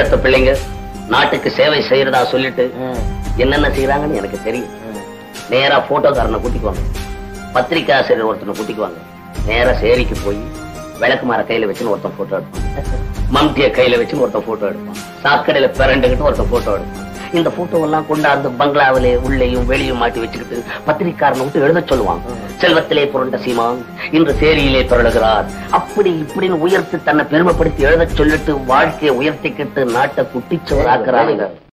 பெத்த பிள்ளைங்க நாட்டுக்கு சேவை செய்யறதா சொல்லிட்டு என்னென்ன செய்யறாங்கன்னு எனக்கு தெரியும் நேரா போட்டோக்காரனை கூட்டிக்குவாங்க பத்திரிக்கை ஆசிரியர் ஒருத்தனை கூட்டிக்குவாங்க நேரா சேரிக்கு போய் விளக்கு மாற கையில வச்சுன்னு ஒருத்தன் போட்டோ எடுப்பான் மம்டிய கையில வச்சுன்னு ஒருத்தன் போட்டோ எடுப்பான் சாக்கடையில பிறண்டுகிட்டு ஒருத்தன் போட்டோ எடுப்பான் இந்த போட்டோ எல்லாம் கொண்டாந்து பங்களாவிலே உள்ளேயும் வெளியும் மாட்டி வச்சுக்கிட்டு பத்திரிக்காரனை விட்டு எழுத சொல்லுவான் செல்வத்திலே புரண்ட சீமான் இன்று சேரியிலே பிறழுகிறார் அப்படி இப்படின்னு உயர்த்தி தன்னை பெருமைப்படுத்தி எழுத சொல்லிட்டு வாழ்க்கையை உயர்த்திக்கிட்டு நாட்டை குட்டிச்சவர் ஆக்குறானுங்க